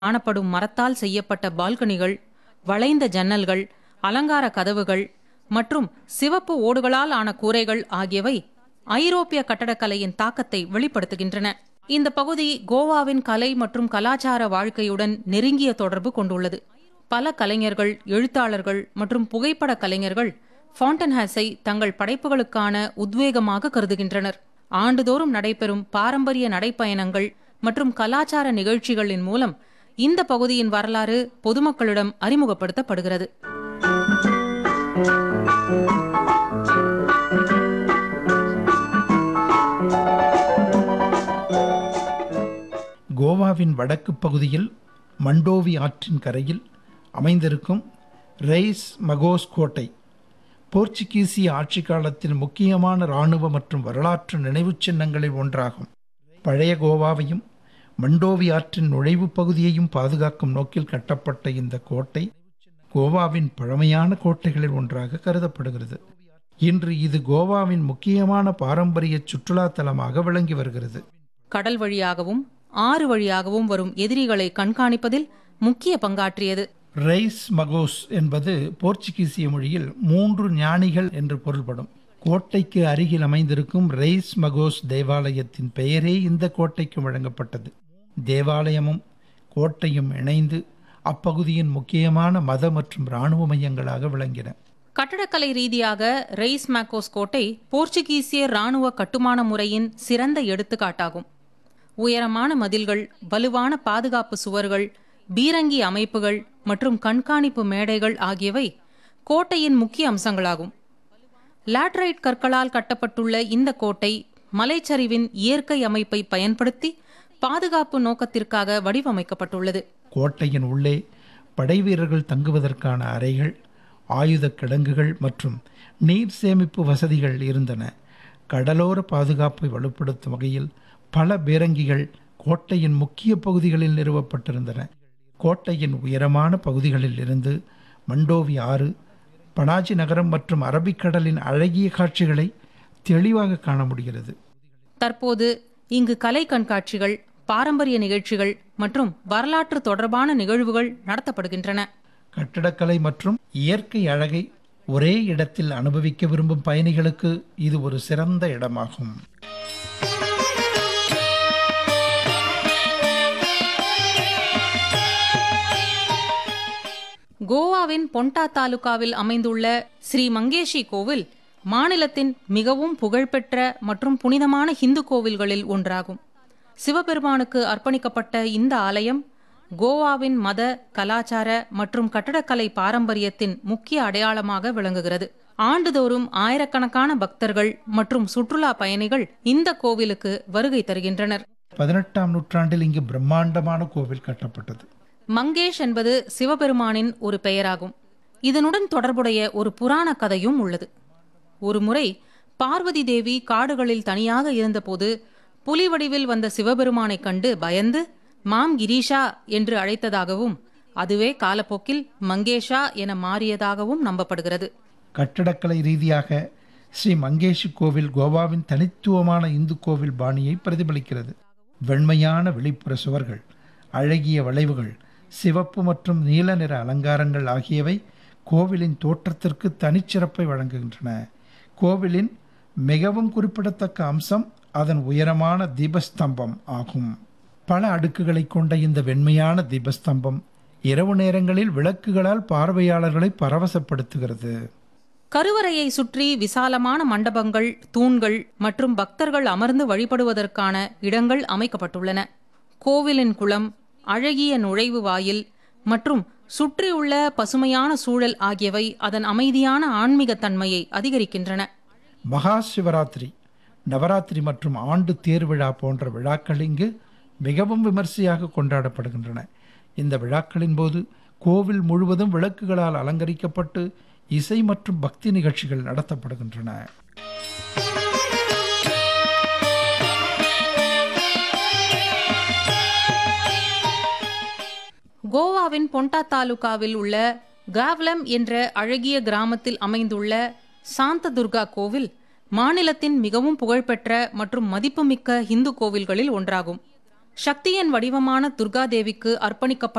காணப்படும் மரத்தால் செய்யப்பட்ட பால்கனிகள் வளைந்த ஜன்னல்கள் அலங்கார கதவுகள் மற்றும் சிவப்பு ஓடுகளால் ஆன கூரைகள் ஆகியவை ஐரோப்பிய கட்டடக்கலையின் தாக்கத்தை வெளிப்படுத்துகின்றன இந்த பகுதி கோவாவின் கலை மற்றும் கலாச்சார வாழ்க்கையுடன் நெருங்கிய தொடர்பு கொண்டுள்ளது பல கலைஞர்கள் எழுத்தாளர்கள் மற்றும் புகைப்பட கலைஞர்கள் ஃபாண்டன்ஹாஸை தங்கள் படைப்புகளுக்கான உத்வேகமாக கருதுகின்றனர் ஆண்டுதோறும் நடைபெறும் பாரம்பரிய நடைப்பயணங்கள் மற்றும் கலாச்சார நிகழ்ச்சிகளின் மூலம் இந்த பகுதியின் வரலாறு பொதுமக்களிடம் அறிமுகப்படுத்தப்படுகிறது கோவாவின் வடக்கு பகுதியில் மண்டோவி ஆற்றின் கரையில் அமைந்திருக்கும் ரெய்ஸ் மகோஸ் கோட்டை போர்ச்சுகீசிய ஆட்சி காலத்தில் முக்கியமான இராணுவ மற்றும் வரலாற்று நினைவுச் சின்னங்களில் ஒன்றாகும் பழைய கோவாவையும் மண்டோவி ஆற்றின் நுழைவுப் பகுதியையும் பாதுகாக்கும் நோக்கில் கட்டப்பட்ட இந்த கோட்டை கோவாவின் பழமையான கோட்டைகளில் ஒன்றாக கருதப்படுகிறது இன்று இது கோவாவின் முக்கியமான பாரம்பரிய சுற்றுலா தலமாக விளங்கி வருகிறது கடல் வழியாகவும் ஆறு வழியாகவும் வரும் எதிரிகளை கண்காணிப்பதில் முக்கிய பங்காற்றியது ரெய்ஸ் மகோஸ் என்பது போர்ச்சுகீசிய மொழியில் மூன்று ஞானிகள் என்று பொருள்படும் கோட்டைக்கு அருகில் அமைந்திருக்கும் ரெய்ஸ் மகோஸ் தேவாலயத்தின் பெயரே இந்த கோட்டைக்கு வழங்கப்பட்டது தேவாலயமும் கோட்டையும் இணைந்து அப்பகுதியின் முக்கியமான மத மற்றும் இராணுவ மையங்களாக விளங்கின கட்டடக்கலை ரீதியாக ரெய்ஸ் மேக்கோஸ் கோட்டை போர்ச்சுகீசிய இராணுவ கட்டுமான முறையின் சிறந்த எடுத்துக்காட்டாகும் உயரமான மதில்கள் வலுவான பாதுகாப்பு சுவர்கள் பீரங்கி அமைப்புகள் மற்றும் கண்காணிப்பு மேடைகள் ஆகியவை கோட்டையின் முக்கிய அம்சங்களாகும் லாட்ரைட் கற்களால் கட்டப்பட்டுள்ள இந்த கோட்டை மலைச்சரிவின் இயற்கை அமைப்பை பயன்படுத்தி பாதுகாப்பு நோக்கத்திற்காக வடிவமைக்கப்பட்டுள்ளது கோட்டையின் உள்ளே படைவீரர்கள் தங்குவதற்கான அறைகள் ஆயுத கிடங்குகள் மற்றும் நீர் சேமிப்பு வசதிகள் இருந்தன கடலோர பாதுகாப்பை வலுப்படுத்தும் வகையில் பல பீரங்கிகள் கோட்டையின் முக்கிய பகுதிகளில் நிறுவப்பட்டிருந்தன கோட்டையின் உயரமான பகுதிகளில் இருந்து மண்டோவி ஆறு பனாஜி நகரம் மற்றும் அரபிக்கடலின் அழகிய காட்சிகளை தெளிவாக காண முடிகிறது தற்போது இங்கு கலை கண்காட்சிகள் பாரம்பரிய நிகழ்ச்சிகள் மற்றும் வரலாற்று தொடர்பான நிகழ்வுகள் நடத்தப்படுகின்றன கட்டடக்கலை மற்றும் இயற்கை அழகை ஒரே இடத்தில் அனுபவிக்க விரும்பும் பயணிகளுக்கு இது ஒரு சிறந்த இடமாகும் கோவாவின் பொண்டா தாலுகாவில் அமைந்துள்ள ஸ்ரீ மங்கேஷி கோவில் மாநிலத்தின் மிகவும் புகழ்பெற்ற மற்றும் புனிதமான இந்து கோவில்களில் ஒன்றாகும் சிவபெருமானுக்கு அர்ப்பணிக்கப்பட்ட இந்த ஆலயம் கோவாவின் மத கலாச்சார மற்றும் கட்டடக்கலை பாரம்பரியத்தின் முக்கிய அடையாளமாக விளங்குகிறது ஆண்டுதோறும் ஆயிரக்கணக்கான பக்தர்கள் மற்றும் சுற்றுலா பயணிகள் இந்த கோவிலுக்கு வருகை தருகின்றனர் பதினெட்டாம் நூற்றாண்டில் இங்கு பிரம்மாண்டமான கோவில் கட்டப்பட்டது மங்கேஷ் என்பது சிவபெருமானின் ஒரு பெயராகும் இதனுடன் தொடர்புடைய ஒரு புராண கதையும் உள்ளது ஒருமுறை பார்வதி தேவி காடுகளில் தனியாக இருந்தபோது புலி வடிவில் வந்த சிவபெருமானைக் கண்டு பயந்து மாம் கிரீஷா என்று அழைத்ததாகவும் அதுவே காலப்போக்கில் மங்கேஷா என மாறியதாகவும் நம்பப்படுகிறது கட்டடக்கலை ரீதியாக ஸ்ரீ மங்கேஷி கோவில் கோவாவின் தனித்துவமான இந்து கோவில் பாணியை பிரதிபலிக்கிறது வெண்மையான வெளிப்புற சுவர்கள் அழகிய வளைவுகள் சிவப்பு மற்றும் நீல நிற அலங்காரங்கள் ஆகியவை கோவிலின் தோற்றத்திற்கு தனிச்சிறப்பை வழங்குகின்றன கோவிலின் மிகவும் குறிப்பிடத்தக்க அம்சம் அதன் உயரமான தீபஸ்தம்பம் ஆகும் பல அடுக்குகளை கொண்ட இந்த வெண்மையான தீபஸ்தம்பம் இரவு நேரங்களில் விளக்குகளால் பார்வையாளர்களை பரவசப்படுத்துகிறது கருவறையை சுற்றி விசாலமான மண்டபங்கள் தூண்கள் மற்றும் பக்தர்கள் அமர்ந்து வழிபடுவதற்கான இடங்கள் அமைக்கப்பட்டுள்ளன கோவிலின் குளம் அழகிய நுழைவு வாயில் மற்றும் சுற்றியுள்ள பசுமையான சூழல் ஆகியவை அதன் அமைதியான ஆன்மீக தன்மையை அதிகரிக்கின்றன மகா சிவராத்திரி நவராத்திரி மற்றும் ஆண்டு தேர் விழா போன்ற விழாக்கள் இங்கு மிகவும் விமர்சையாக கொண்டாடப்படுகின்றன இந்த விழாக்களின் போது கோவில் முழுவதும் விளக்குகளால் அலங்கரிக்கப்பட்டு இசை மற்றும் பக்தி நிகழ்ச்சிகள் நடத்தப்படுகின்றன கோவாவின் பொண்டா தாலுகாவில் உள்ள காவ்லம் என்ற அழகிய கிராமத்தில் அமைந்துள்ள சாந்த துர்கா கோவில் மாநிலத்தின் மிகவும் புகழ்பெற்ற மற்றும் மதிப்புமிக்க இந்து கோவில்களில் ஒன்றாகும் சக்தியின் வடிவமான துர்கா தேவிக்கு அர்ப்பணிக்கப்பட்ட